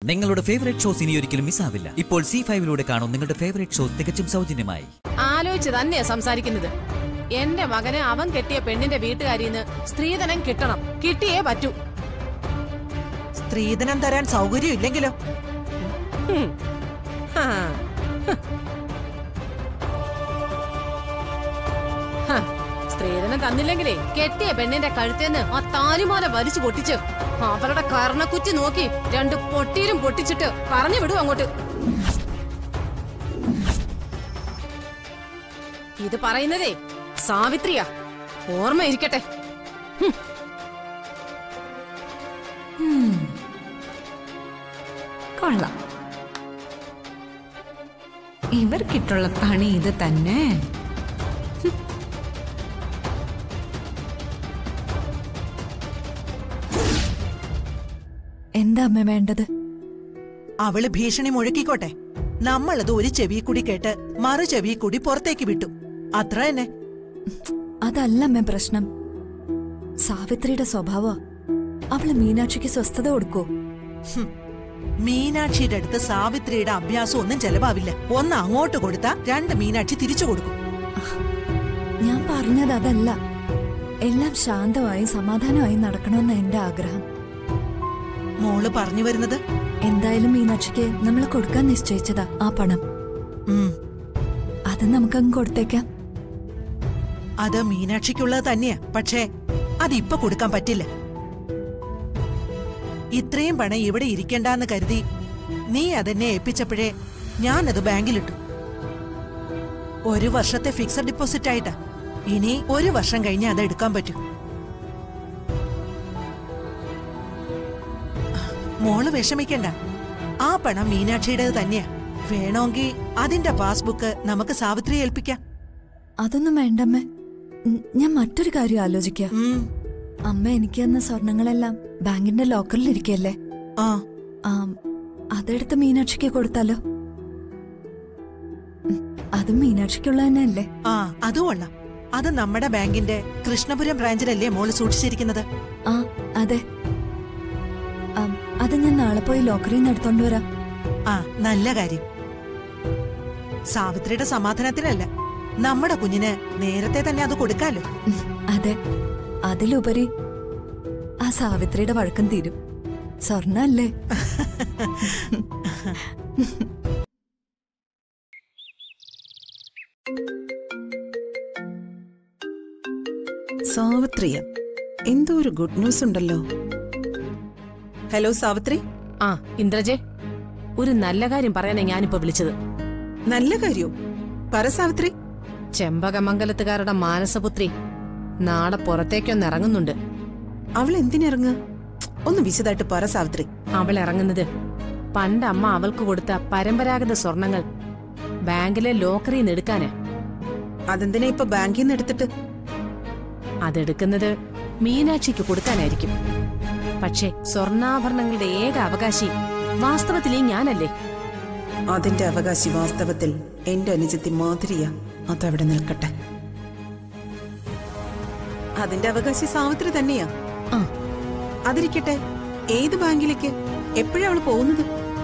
നിങ്ങളുടെ favourite shows ഇനി ഒരിക്കലും മിസ്സാവില്ല ഇപ്പോൾ സി ഫൈവിലൂടെ കാണും നിങ്ങളുടെ ഫേവറേറ്റ് ഷോ തികച്ചും സൗജന്യമായി ആലോചിച്ച് തന്നെയാ സംസാരിക്കുന്നത് എന്റെ മകന് അവൻ കെട്ടിയ പെണ്ണിന്റെ വീട്ടുകാരിന്ന് സ്ത്രീധനം കിട്ടണം കിട്ടിയേ പറ്റൂ സ്ത്രീധനം തരാൻ സൗകര്യം ഇല്ലെങ്കിലോ ഹും. ഹാ. ഹ. സ്ത്രീധനം തന്നില്ലെങ്കിലേ കെട്ടിയ പെണ്ണിന്റെ കഴുത്തേന്ന് ആ താലിമാല വലിച്ചു പൊട്ടിച്ച് അവരുടെ കർണക്കുറ്റി നോക്കി രണ്ട് പൊട്ടിയിലും പൊട്ടിച്ചിട്ട് പറഞ്ഞു വിടും അങ്ങോട്ട് ഇത് പറയുന്നതേ സാവിത്രിയാ ഓർമ്മയിരിക്കട്ടെ കൊള്ളാം ഇവർക്കിട്ടുള്ള പണി ഇത് തന്നെ എന്താ അമ്മ വേണ്ടത് അവള് ഭീഷണി മുഴക്കിക്കോട്ടെ നമ്മളത് ഒരു ചെവി കൂടി കേട്ട് മറു ചെവി കൂടി പുറത്തേക്ക് വിട്ടു അത്ര തന്നെ അതല്ല അമ്മ പ്രശ്നം സാവിത്രിയുടെ സ്വഭാവ അവള് മീനാക്ഷിക്ക് സ്വസ്ഥത കൊടുക്കോ ഹും. മീനാക്ഷിയുടെ അടുത്ത് സാവിത്രിയുടെ അഭ്യാസം ഒന്നും ചെലവാവില്ല ഒന്ന് അങ്ങോട്ട് കൊടുത്താ രണ്ട് മീനാക്ഷി തിരിച്ചു കൊടുക്കും ഞാൻ പറഞ്ഞത് അതല്ല എല്ലാം ശാന്തമായി സമാധാനമായി നടക്കണമെന്ന എന്റെ ആഗ്രഹം മോള് പറഞ്ഞു വരുന്നത് എന്തായാലും മീനാക്ഷിക്ക് നമ്മൾ കൊടുക്കാൻ നിശ്ചയിച്ചതാ ആ പണം ഉം, അത് നമുക്കങ്ങ് കൊടുത്തേക്കാം അത് മീനാക്ഷിക്കുള്ളത് തന്നെയാ പക്ഷേ അതിപ്പൊ കൊടുക്കാൻ പറ്റില്ല ഇത്രയും പണം ഇവിടെ ഇരിക്കണ്ടെന്ന് കരുതി നീ അതെന്നെ ഏൽപ്പിച്ചപ്പോഴേ ഞാനത് ബാങ്കിലിട്ടു ഒരു വർഷത്തെ ഫിക്സഡ് ഡിപ്പോസിറ്റ് ആയിട്ടാ ഇനി ഒരു വർഷം കഴിഞ്ഞ് അത് എടുക്കാൻ പറ്റും മോള് വിഷമിക്കണ്ട ആ പണം മീനാക്ഷിയുടേത് തന്നെയാ വേണമെങ്കിൽ അതിന്റെ പാസ്ബുക്ക് നമുക്ക് സാവിത്രി ഏൽപ്പിക്കാം അതൊന്നും വേണ്ടമ്മേ ഉം, ഞാൻ മറ്റൊരു കാര്യം ആലോചിക്കാം ഉം, അമ്മ എനിക്ക് തന്ന സ്വർണങ്ങളെല്ലാം ബാങ്കിന്റെ ലോക്കറിൽ ഇരിക്കല്ലേ ആ ആ അതെടുത്ത് മീനാക്ഷിക്ക് കൊടുത്താലോ ഉം, അത് മീനാക്ഷിക്കുള്ള തന്നെയല്ലേ ആ അത് കൊള്ളാം അത് നമ്മുടെ ബാങ്കിന്റെ കൃഷ്ണപുരം ബ്രാഞ്ചിലല്ലേ മോള് സൂക്ഷിച്ചിരിക്കുന്നത് ആ അതെ ആം, അത് ഞാൻ നാളെ പോയി ലോക്കറിൽ നിന്ന് എടുത്തോണ്ട് വരാം ആ നല്ല കാര്യം സാവിത്രിയുടെ സമാധാനത്തിനല്ല നമ്മുടെ കുഞ്ഞിന് നേരത്തെ തന്നെ അത് കൊടുക്കാലോ ഉം, അതെ അതിലുപരി ആ സാവിത്രിയുടെ വഴക്കം തീരും സ്വർണ്ണ അല്ലേ സാവിത്രിയ എന്തോ ഒരു ഗുഡ് ന്യൂസ് ഉണ്ടല്ലോ ഹലോ സാവിത്രി ആ ഇന്ദ്രജെ ഒരു നല്ല കാര്യം പറയാനാ ഞാനിപ്പോ വിളിച്ചത് നല്ല കാര്യോ പറ സാവിത്രി ചെമ്പകമംഗലത്തുകാരുടെ മാനസപുത്രി നാളെ പുറത്തേക്കൊന്ന് ഇറങ്ങുന്നുണ്ട് അവൾ എന്തിനിറങ്ങുക ഒന്ന് വിശദമായിട്ട് പറ സാവിത്രി അവൾ ഇറങ്ങുന്നത് പണ്ട് അമ്മ അവൾക്ക് കൊടുത്ത പരമ്പരാഗത സ്വർണങ്ങൾ ബാങ്കിലെ ലോക്കറിയിൽ നിന്ന് എടുക്കാന് അതെന്തിനാ ഇപ്പൊ ബാങ്കിൽ നിന്ന് എടുത്തിട്ട് അതെടുക്കുന്നത് മീനാക്ഷിക്ക് കൊടുക്കാനായിരിക്കും പക്ഷേ സ്വർണ്ണാഭരണങ്ങളുടെ ഏക അവകാശി വാസ്തവത്തിൽ ഈ ഞാനല്ലേ അതിന്റെ അവകാശി വാസ്തവത്തിൽ എന്റെ അനുജത്തി മാധുരിയ അതവിടെ നിൽക്കട്ടെ അതിന്റെ അവകാശി സാവിത്രി തന്നെയാ ആ അതിരിക്കട്ടെ ഏത് ബാങ്കിലേക്ക് എപ്പോഴാ അവള് പോകുന്നത്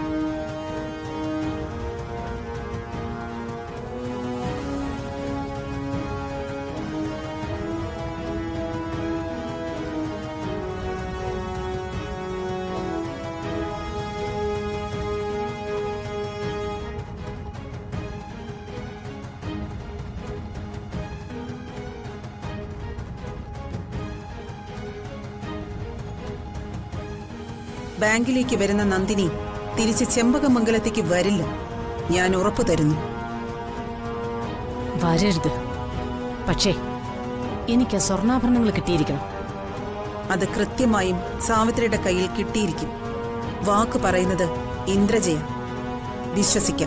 ബാങ്കിലേക്ക് വരുന്ന നന്ദിനി തിരിച്ച് ചെമ്പകമംഗലത്തേക്ക് വരില്ല ഞാൻ ഉറപ്പു തരുന്നു വരരുത് പക്ഷേ എനിക്ക് ആ സ്വർണ്ണാഭരണങ്ങൾ കിട്ടിയിരിക്കണം അത് കൃത്യമായും സാവിത്രിയുടെ കയ്യിൽ കിട്ടിയിരിക്കും വാക്ക് പറയുന്നത് ഇന്ദ്രജയ വിശ്വസിക്കാം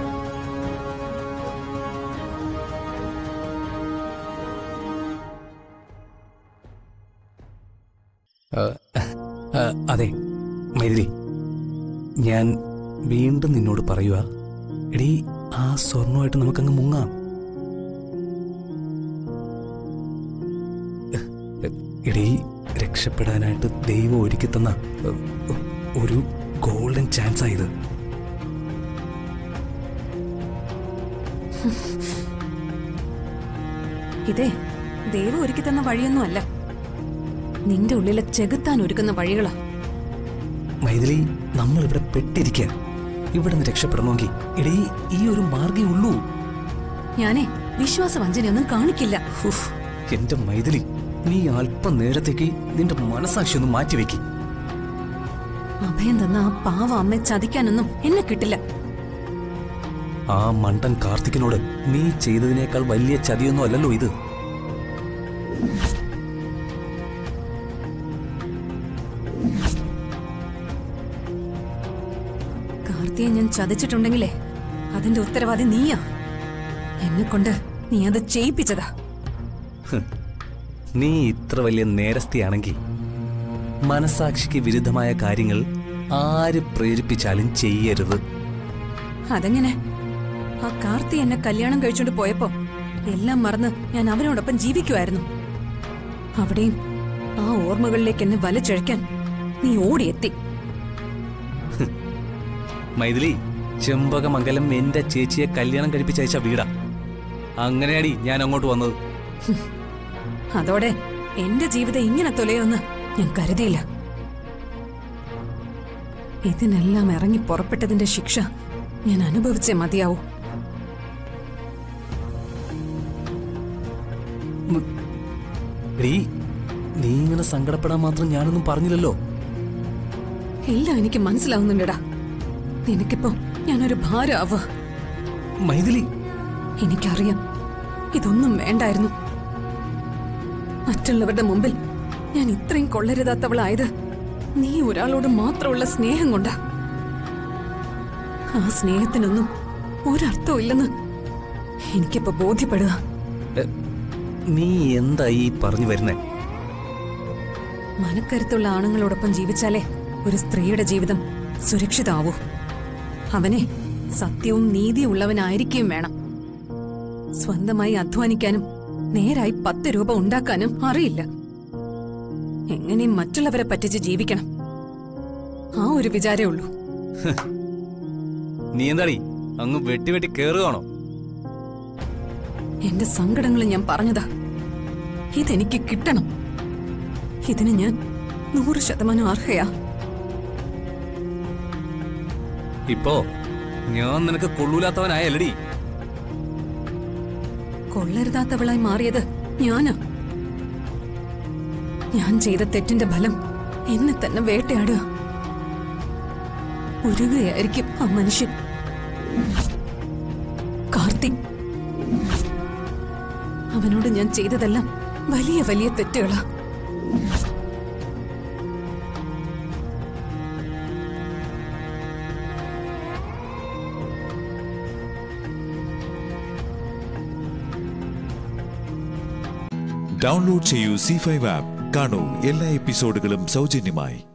ആ, ആ, അതെ മൈഥിലി ഞാൻ വീണ്ടും നിന്നോട് പറയുക എടീ ആ സ്വർണമായിട്ട് നമുക്കങ്ങ് മുങ്ങാം എടീ രക്ഷപ്പെടാനായിട്ട് ദൈവം ഒരുക്കി തന്ന ഉം, ഒരു ഗോൾഡൻ ചാൻസ് ആയത് ഇതേ ദൈവം ഒരുക്കി തന്ന വഴിയൊന്നും അല്ല നിന്റെ ഉള്ളിലെ ചെകുത്താൻ ഒരുക്കുന്ന വഴികളാ മൈഥിലി നമ്മൾ ഇവിടെ പെട്ടിരിക്കുക ഇവിടെ നിന്ന് രക്ഷപ്പെടണമെങ്കിൽ എടീ ഈ ഒരു മാർഗേ ഉള്ളൂ ഞാനേ വിശ്വാസവഞ്ചനയൊന്നും കാണിക്കില്ല ഉഫ്, എന്റെ മൈഥിലി നീ അല്പം നേരത്തേക്ക് നിന്റെ മനസാക്ഷി ഒന്ന് മാറ്റിവെക്ക് അഭയം തന്ന ആ പാവ അമ്മയെ ചതിക്കാനൊന്നും എന്നെ കിട്ടില്ല ആ മണ്ടൻ കാർത്തിക്കിനോട് നീ ചെയ്തതിനേക്കാൾ വലിയ ചതിയൊന്നും അല്ലല്ലോ ഇത് കാർത്തിയെ ഞാൻ ചതിച്ചിട്ടുണ്ടെങ്കിലേ അതിന്റെ ഉത്തരവാദി നീയാ എന്നെ കൊണ്ട് നീ അത് ചെയ്യിപ്പിച്ചതാ നീ ഇത്ര വലിയ നേരസ്ഥയാണെങ്കിൽ മനസാക്ഷിക്ക് വിരുദ്ധമായ കാര്യങ്ങൾ ആര് പ്രേരിപ്പിച്ചാലും ചെയ്യരുത് അതെങ്ങനെ ആ കാർത്തി എന്നെ കല്യാണം കഴിച്ചോണ്ട് പോയപ്പോ എല്ലാം മറന്ന് ഞാൻ അവനോടൊപ്പം ജീവിക്കുമായിരുന്നു അവിടെയും ആ ഓർമ്മകളിലേക്ക് എന്നെ വലിച്ചഴയ്ക്കാൻ നീ ഓടിയെത്തി മൈഥിലി ചെമ്പകമംഗലം എന്റെ ചേച്ചിയെ കല്യാണം കഴിപ്പിച്ചയച്ച വീടാ അങ്ങനെയാടി ഞാൻ അങ്ങോട്ട് വന്നത് അതോടെ എന്റെ ജീവിതം ഇങ്ങനെ തൊലയൊന്ന് ഞാൻ കരുതിയില്ല ഇതിനെല്ലാം ഇറങ്ങി പുറപ്പെട്ടതിന്റെ ശിക്ഷ ഞാൻ അനുഭവിച്ചേ മതിയാവൂ എടീ നീ ഇങ്ങനെ സങ്കടപ്പെടാൻ മാത്രം ഞാനൊന്നും പറഞ്ഞില്ലല്ലോ എല്ലാം എനിക്ക് മനസ്സിലാവുന്നുണ്ടടാ നിനക്കിപ്പോ ഞാനൊരു ഭാരമാവുക മൈഥിലി എനിക്കറിയാം ഇതൊന്നും വേണ്ടായിരുന്നു മറ്റുള്ളവരുടെ മുമ്പിൽ ഞാൻ ഇത്രയും കൊള്ളരുതാത്തവളായത് നീ ഒരാളോട് മാത്രമുള്ള സ്നേഹം കൊണ്ടാ ആ സ്നേഹത്തിനൊന്നും ഒരർത്ഥവും ഇല്ലെന്ന് എനിക്കിപ്പോ ബോധ്യപ്പെടുക എ, നീ എന്താ ഈ പറഞ്ഞു വരുന്നേ മനക്കരുത്തുള്ള ആണുങ്ങളോടൊപ്പം ജീവിച്ചാലേ ഒരു സ്ത്രീയുടെ ജീവിതം സുരക്ഷിതാവൂ അവനെ സത്യവും നീതിയും ഉള്ളവനായിരിക്കുകയും വേണം സ്വന്തമായി അധ്വാനിക്കാനും നേരായി പത്ത് രൂപ ഉണ്ടാക്കാനും അറിയില്ല എങ്ങനെയും മറ്റുള്ളവരെ പറ്റിച്ച് ജീവിക്കണം ആ ഒരു വിചാരേ ഉള്ളൂ നീ എന്താടി അങ്ങ് വെട്ടി വെട്ടി കേറുകയാണോ എന്റെ സങ്കടങ്ങൾ ഞാൻ പറഞ്ഞതാ ഇതെനിക്ക് കിട്ടണം ഇതിന് ഞാൻ നൂറ് ശതമാനം അർഹയാ ഇപ്പോ ഞാൻ നിനക്ക് കൊള്ളൂലാത്തവനായല്ലടി കൊള്ളരുതാത്തവളായി മാറിയത് ഞാനാ ഞാൻ ചെയ്ത തെറ്റിന്റെ ഫലം എന്നെ തന്നെ വേട്ടയാടുക ഉരുകയായിരിക്കും ആ മനുഷ്യൻ കാർത്തിക് അവനോട് ഞാൻ ചെയ്തതെല്ലാം വലിയ വലിയ തെറ്റുകളാ ഡൗൺലോഡ് ചെയ്യൂ സി ഫൈവ് ആപ്പ് കാണൂ എല്ലാ എപ്പിസോഡുകളും സൗജന്യമായി